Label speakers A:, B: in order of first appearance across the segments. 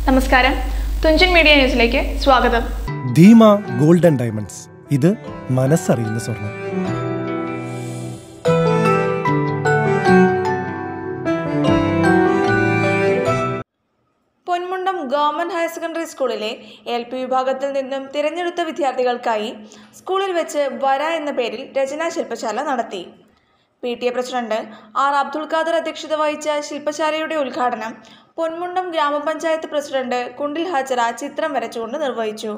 A: നമസ്കാരം തുഞ്ചൻ മീഡിയ ന്യൂസിലേക്ക് സ്വാഗതം
B: ധീമ ഗോൾഡൻ ഡയമണ്ട്സ് ഇത് മനസ്സറിയുന്ന സ്വർണം
C: പൊന്മുണ്ടം ഗവൺമെന്റ് ഹയർ സെക്കൻഡറി സ്കൂളിലെ എൽ പി വിഭാഗത്തിൽ നിന്നും തിരഞ്ഞെടുത്ത വിദ്യാർത്ഥികൾക്കായി സ്കൂളിൽ വെച്ച് വര എന്ന പേരിൽ രചനാ ശില്പശാല നടത്തി P T A president R Abdul Khader അധ്യക്ഷത വഹിച്ച ശില്പശാലയുടെ ഉദ്ഘാടനം പൊന്മുണ്ടം ഗ്രാമപഞ്ചായത്ത് പ്രസിഡന്റ് കുണ്ടിൽ ഹാജറ ചിത്രം വരച്ചുകൊണ്ട് നിർവഹിച്ചു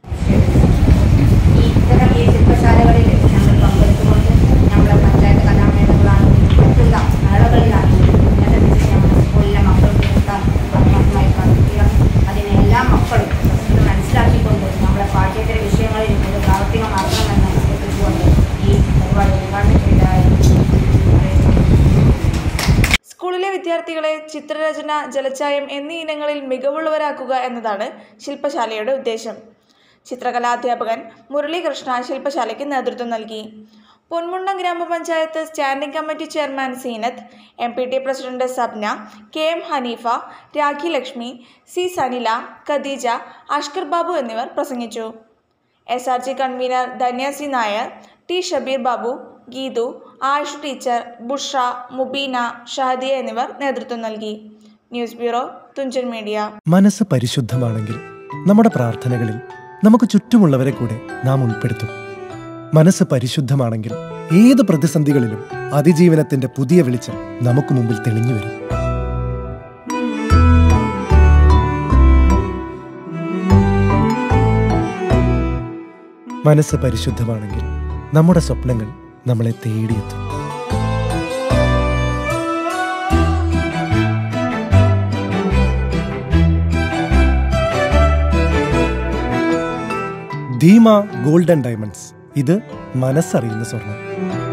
D: ഈ ഇത്തരം ഈ ശില്പശാലകളിൽ ഞങ്ങൾ പങ്കെടുത്തുകൊണ്ട് ഞങ്ങളുടെ പഞ്ചായത്ത് കലാമേളകളാണെങ്കിലും മറ്റുള്ള മേളകളിലാണെങ്കിലും ഉന്നത വിജയം സ്കൂളിലെ മക്കൾക്ക് കിട്ടാൻ ആത്മാർത്ഥമായി പ്രവർത്തിക്കണം അതിന് എല്ലാ മക്കളും പ്രശ്നം മനസ്സിലാക്കിക്കൊണ്ട് നമ്മുടെ പാഠ്യേതര വിഷയങ്ങളിൽ ഇത് പ്രാവർത്തികമാക്കണമെന്ന് അഭ്യർത്ഥിച്ചുകൊണ്ട് ഈ പരിപാടി ഉദ്ഘാടനം ചെയ്തതായി അറിയിക്കുന്നു
C: സ്കൂളിലെ വിദ്യാർത്ഥികളെ ചിത്രരചന ജലച്ചായം എന്നീ ഇനങ്ങളിൽ മികവുള്ളവരാക്കുക എന്നതാണ് ശില്പശാലയുടെ ഉദ്ദേശം ചിത്രകലാധ്യാപകൻ മുരളീകൃഷ്ണ ശില്പശാലയ്ക്ക് നേതൃത്വം നൽകി Ponmundam grama panchayat standing committee chairman Seenath M P T president Sabna K M Hanifa Rakhi Lakshmi C Sanila Khadeeja Ashkar Babu എന്നിവർ പ്രസംഗിച്ചു S R G convener Dhanyasi Nair T Shabeer Babu Geethu Ayush teacher Busha Mubeena Shahadiya എന്നിവർ നേതൃത്വം നൽകി ന്യൂസ് ബ്യൂറോ തുഞ്ചൻ മീഡിയ
B: മനസ്സ് പരിശുദ്ധമാണെങ്കിൽ നമ്മുടെ പ്രാർത്ഥനകളിൽ നമുക്ക് ചുറ്റുമുള്ളവരെ കൂടെ നാം ഉൾപ്പെടുത്തും മനസ്സ് പരിശുദ്ധമാണെങ്കിൽ ഏത് പ്രതിസന്ധികളിലും അതിജീവനത്തിന്റെ പുതിയ വെളിച്ചം നമുക്ക് മുമ്പിൽ തെളിഞ്ഞു വരും മനസ്സ് പരിശുദ്ധമാണെങ്കിൽ നമ്മുടെ സ്വപ്നങ്ങൾ നമ്മളെ തേടിയെത്തും ധീമ ഗോൾഡൻ ഡയമണ്ട്സ് ഇത് മനസ്സറിയുന്ന സ്വർണം